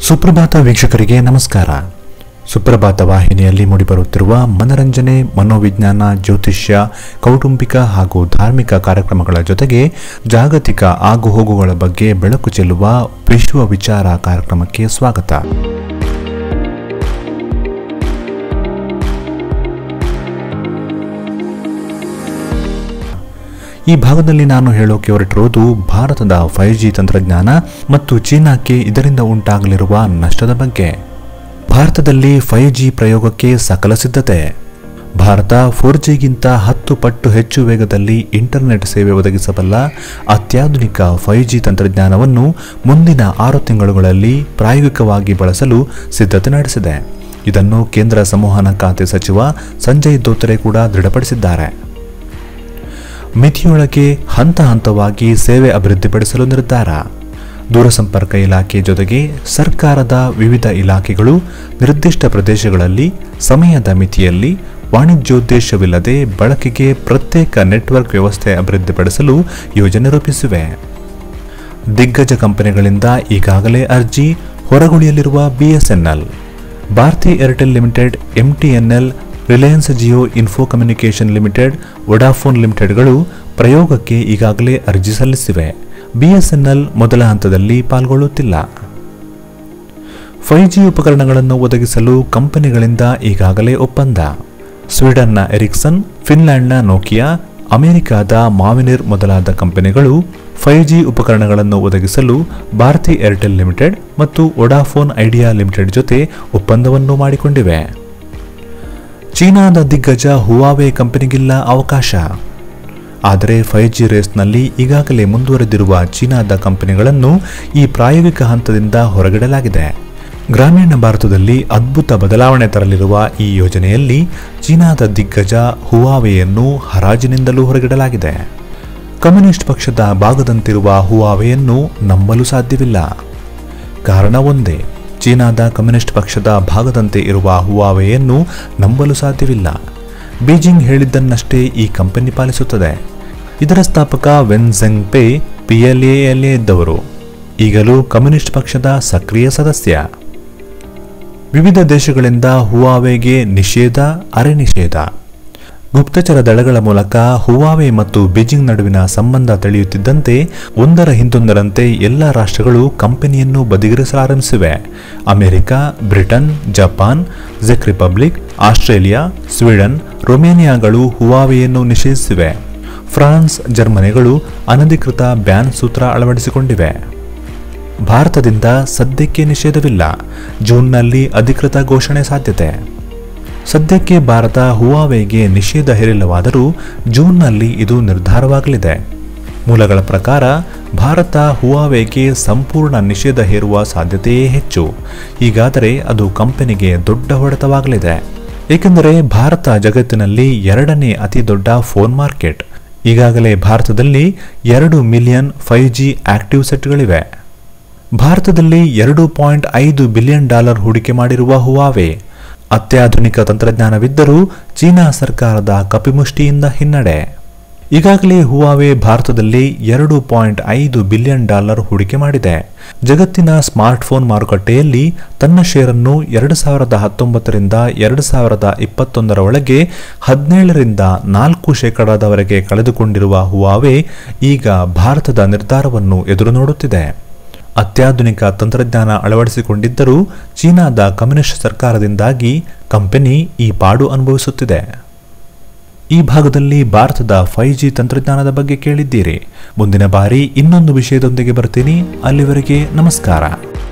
ಸುಪ್ರಭಾತ ವೀಕ್ಷಕರಿಗೆ ನಮಸ್ಕಾರ ಸುಪ್ರಭಾತ ವಾಹಿನಿಯಲ್ಲಿ ಮೂಡಿಬರುತ್ತಿರುವ ಮನರಂಜನೆ ಮನೋವಿಜ್ಞಾನ ಜ್ಯೋತಿಷ್ಯ ಕೌಟುಂಬಿಕ ಹಾಗೂ ಧಾರ್ಮಿಕ ಕಾರ್ಯಕ್ರಮಗಳ ಜೊತೆಗೆ ಜಾಗತಿಕ ಆಗುಹೋಗುಗಳ ಬಗ್ಗೆ ಬೆಳಕು ಚೆಲ್ಲುವ ವಿಶ್ವ ವಿಚಾರ ಕಾರ್ಯಕ್ರಮಕ್ಕೆ ಸ್ವಾಗತ ಈ ಭಾಗದಲ್ಲಿ ನಾನು ಹೇಳೋಕೆ ಹೊರಟಿರುವುದು ಭಾರತದ ಫೈವ್ ಜಿ ತಂತ್ರಜ್ಞಾನ ಮತ್ತು ಚೀನಾಕ್ಕೆ ಇದರಿಂದ ಉಂಟಾಗಲಿರುವ ನಷ್ಟದ ಬಗ್ಗೆ ಭಾರತದಲ್ಲಿ ಫೈವ್ ಜಿ ಪ್ರಯೋಗಕ್ಕೆ ಸಕಲ ಸಿದ್ಧತೆ ಭಾರತ ಫೋರ್ ಜಿಗಿಂತ ಹತ್ತು ಪಟ್ಟು ಹೆಚ್ಚು ವೇಗದಲ್ಲಿ ಇಂಟರ್ನೆಟ್ ಸೇವೆ ಒದಗಿಸಬಲ್ಲ ಅತ್ಯಾಧುನಿಕ ಫೈವ್ ಜಿ ತಂತ್ರಜ್ಞಾನವನ್ನು ಮುಂದಿನ ಆರು ತಿಂಗಳುಗಳಲ್ಲಿ ಪ್ರಾಯೋಗಿಕವಾಗಿ ಬಳಸಲು ಸಿದ್ಧತೆ ನಡೆಸಿದೆ ಇದನ್ನು ಕೇಂದ್ರ ಸಂವಹನ ಖಾತೆ ಸಚಿವ ಸಂಜಯ್ ಧೋತ್ರೆ ಕೂಡ ದೃಢಪಡಿಸಿದ್ದಾರೆ ಮಿತಿಯೊಳಗೆ ಹಂತ ಹಂತವಾಗಿ ಸೇವೆ ಅಭಿವೃದ್ಧಿಪಡಿಸಲು ನಿರ್ಧಾರ ದೂರಸಂಪರ್ಕ ಇಲಾಖೆ ಜೊತೆಗೆ ಸರ್ಕಾರದ ವಿವಿಧ ಇಲಾಖೆಗಳು ನಿರ್ದಿಷ್ಟ ಪ್ರದೇಶಗಳಲ್ಲಿ ಸಮಯದ ಮಿತಿಯಲ್ಲಿ ವಾಣಿಜ್ಯೋದ್ದೇಶವಿಲ್ಲದೆ ಬಳಕೆಗೆ ಪ್ರತ್ಯೇಕ ನೆಟ್ವರ್ಕ್ ವ್ಯವಸ್ಥೆ ಅಭಿವೃದ್ಧಿಪಡಿಸಲು ಯೋಜನೆ ರೂಪಿಸಿವೆ ದಿಗ್ಗಜ ಕಂಪನಿಗಳಿಂದ ಈಗಾಗಲೇ ಅರ್ಜಿ ಹೊರಗುಳಿಯಲಿರುವ BSNL Bharti Airtel limited MTNL Reliance Jio info communication limited Vodafone ಲಿಮಿಟೆಡ್ಗಳು ಪ್ರಯೋಗಕ್ಕೆ ಈಗಾಗಲೇ ಅರ್ಜಿ ಸಲ್ಲಿಸಿವೆ ಬಿಎಸ್ಎನ್ಎಲ್ ಮೊದಲ ಹಂತದಲ್ಲಿ ಪಾಲ್ಗೊಳ್ಳುತ್ತಿಲ್ಲ ಫೈವ್ ಜಿ ಉಪಕರಣಗಳನ್ನು ಒದಗಿಸಲು ಕಂಪನಿಗಳಿಂದ ಈಗಾಗಲೇ ಒಪ್ಪಂದ ಸ್ವೀಡನ್ನ ಎರಿಕ್ಸನ್ ಫಿನ್ಲ್ಯಾಂಡ್ನ ನೋಕಿಯಾ ಅಮೆರಿಕಾದ ಮಾವಿನಿರ್ ಮೊದಲಾದ ಕಂಪನಿಗಳು ಫೈವ್ ಜಿ ಉಪಕರಣಗಳನ್ನು ಒದಗಿಸಲು ಭಾರತಿ ಏರ್ಟೆಲ್ ಲಿಮಿಟೆಡ್ ಮತ್ತು ವೊಡಾಫೋನ್ ಐಡಿಯಾ ಲಿಮಿಟೆಡ್ ಜೊತೆ ಒಪ್ಪಂದವನ್ನು ಮಾಡಿಕೊಂಡಿವೆ ಚೀನಾದ ದಿಗ್ಗಜ ಹುವಾವೆ ಕಂಪನಿಗಿಲ್ಲ ಅವಕಾಶ ಆದರೆ ಫೈವ್ ಜಿ ರೇಸ್ನಲ್ಲಿ ಈಗಾಗಲೇ ಮುಂದುವರೆದಿರುವ ಚೀನಾದ ಕಂಪನಿಗಳನ್ನು ಈ ಪ್ರಾಯೋಗಿಕ ಹಂತದಿಂದ ಹೊರಗಿಡಲಾಗಿದೆ ಗ್ರಾಮೀಣ ಭಾರತದಲ್ಲಿ ಅದ್ಭುತ ಬದಲಾವಣೆ ತರಲಿರುವ ಈ ಯೋಜನೆಯಲ್ಲಿ ಚೀನಾದ ದಿಗ್ಗಜ ಹುವಾವೆಯನ್ನು ಹರಾಜಿನಿಂದಲೂ ಹೊರಗಿಡಲಾಗಿದೆ ಕಮ್ಯುನಿಸ್ಟ್ ಪಕ್ಷದ ಭಾಗದಂತಿರುವ ಹುವಾವೆಯನ್ನು ನಂಬಲು ಸಾಧ್ಯವಿಲ್ಲ ಕಾರಣ ಒಂದೇ ಚೀನಾದ ಕಮ್ಯುನಿಸ್ಟ್ ಪಕ್ಷದ ಭಾಗದಂತೆ ಇರುವ ಹುವಾವೆಯನ್ನು ನಂಬಲು ಸಾಧ್ಯವಿಲ್ಲ ಬೀಜಿಂಗ್ ಹೇಳಿದ್ದನ್ನಷ್ಟೇ ಈ ಕಂಪನಿ ಪಾಲಿಸುತ್ತದೆ ಇದರ ಸ್ಥಾಪಕ ವೆನ್ ಝೆಂಗ್ ಪೇ ಪಿಎಲ್ಎಯಲ್ಲೇ ಇದ್ದವರು ಈಗಲೂ ಕಮ್ಯುನಿಸ್ಟ್ ಪಕ್ಷದ ಸಕ್ರಿಯ ಸದಸ್ಯ ವಿವಿಧ ದೇಶಗಳಿಂದ ಹುವಾವೆಗೆ ನಿಷೇಧ ಅರೆ ನಿಷೇಧ ಗುಪ್ತಚರ ದಳಗಳ ಮೂಲಕ ಹುವಾವೆ ಮತ್ತು ಬೀಜಿಂಗ್ ನಡುವಿನ ಸಂಬಂಧ ತಿಳಿಯುತ್ತಿದ್ದಂತೆ ಒಂದರ ಹಿಂದೊಂದರಂತೆ ಎಲ್ಲ ರಾಷ್ಟ್ರಗಳು ಕಂಪನಿಯನ್ನು ಬದಿಗಿರಿಸಲಾರಂಭಿಸಿವೆ ಅಮೆರಿಕ ಬ್ರಿಟನ್ ಜಪಾನ್ ಜೆಕ್ ರಿಪಬ್ಲಿಕ್ ಆಸ್ಟ್ರೇಲಿಯಾ ಸ್ವೀಡನ್ ರೊಮೇನಿಯಾಗಳು ಹುವಾವೆಯನ್ನು ನಿಷೇಧಿಸಿವೆ ಫ್ರಾನ್ಸ್ ಜರ್ಮನಿಗಳು ಅನಧಿಕೃತ ಬ್ಯಾನ್ ಸೂತ್ರ ಅಳವಡಿಸಿಕೊಂಡಿವೆ ಭಾರತದಿಂದ ಸದ್ಯಕ್ಕೆ ನಿಷೇಧವಿಲ್ಲ ಜೂನ್ನಲ್ಲಿ ಅಧಿಕೃತ ಘೋಷಣೆ ಸಾಧ್ಯತೆ ಸದ್ಯಕ್ಕೆ ಭಾರತ ಹುವಾವೆಗೆ ನಿಷೇಧ ಹೇರಿಲ್ಲವಾದರೂ ಜೂನ್ನಲ್ಲಿ ಇದು ನಿರ್ಧಾರವಾಗಲಿದೆ ಮೂಲಗಳ ಪ್ರಕಾರ ಭಾರತ ಹುವಾವೆಗೆ ಸಂಪೂರ್ಣ ನಿಷೇಧ ಹೇರುವ ಸಾಧ್ಯತೆಯೇ ಹೆಚ್ಚು ಹೀಗಾದರೆ ಅದು ಕಂಪನಿಗೆ ದೊಡ್ಡ ಹೊಡೆತವಾಗಲಿದೆ ಏಕೆಂದರೆ ಭಾರತ ಜಗತ್ತಿನಲ್ಲಿ ಎರಡನೇ ಅತಿ ದೊಡ್ಡ ಫೋನ್ ಮಾರ್ಕೆಟ್ ಈಗಾಗಲೇ ಭಾರತದಲ್ಲಿ ಎರಡು ಮಿಲಿಯನ್ ಫೈವ್ ಜಿ ಆಕ್ಟಿವ್ ಸೆಟ್ಗಳಿವೆ ಭಾರತದಲ್ಲಿ ಎರಡು ಪಾಯಿಂಟ್ ಐದು ಬಿಲಿಯನ್ ಡಾಲರ್ ಹೂಡಿಕೆ ಮಾಡಿರುವ ಹುವಾವೆ ಅತ್ಯಾಧುನಿಕ ತಂತ್ರಜ್ಞಾನವಿದ್ದರೂ ಚೀನಾ ಸರ್ಕಾರದ ಕಪಿಮುಷ್ಟಿಯಿಂದ ಹಿನ್ನಡೆ ಈಗಾಗಲೇ ಹುವಾವೆ ಭಾರತದಲ್ಲಿ ಎರಡು ಪಾಯಿಂಟ್ ಐದು ಬಿಲಿಯನ್ ಡಾಲರ್ ಹೂಡಿಕೆ ಮಾಡಿದೆ ಜಗತ್ತಿನ ಸ್ಮಾರ್ಟ್ಫೋನ್ ಮಾರುಕಟ್ಟೆಯಲ್ಲಿ ತನ್ನ ಶೇರನ್ನು ಎರಡು ಸಾವಿರದ ಹತ್ತೊಂಬತ್ತರಿಂದ ಎರಡು ಸಾವಿರದ ಇಪ್ಪತ್ತೊಂದರ ಒಳಗೆ ಹದಿನೇಳರಿಂದ ನಾಲ್ಕು ಶೇಕಡಾದವರೆಗೆ ಕಳೆದುಕೊಂಡಿರುವ ಹುವಾವೆ ಈಗ ಭಾರತದ ನಿರ್ಧಾರವನ್ನು ಎದುರು ನೋಡುತ್ತಿದೆ ಅತ್ಯಾಧುನಿಕ ತಂತ್ರಜ್ಞಾನ ಅಳವಡಿಸಿಕೊಂಡಿದ್ದರೂ ಚೀನಾದ ಕಮ್ಯುನಿಸ್ಟ್ ಸರ್ಕಾರದಿಂದಾಗಿ ಕಂಪನಿ ಈ ಪಾಡು ಅನುಭವಿಸುತ್ತಿದೆ ಈ ಭಾಗದಲ್ಲಿ ಭಾರತದ ಫೈವ್ ಜಿ ತಂತ್ರಜ್ಞಾನದ ಬಗ್ಗೆ ಕೇಳಿದ್ದೀರಿ ಮುಂದಿನ ಬಾರಿ ಇನ್ನೊಂದು ವಿಷಯದೊಂದಿಗೆ ಬರ್ತೀನಿ ಅಲ್ಲಿವರೆಗೆ ನಮಸ್ಕಾರ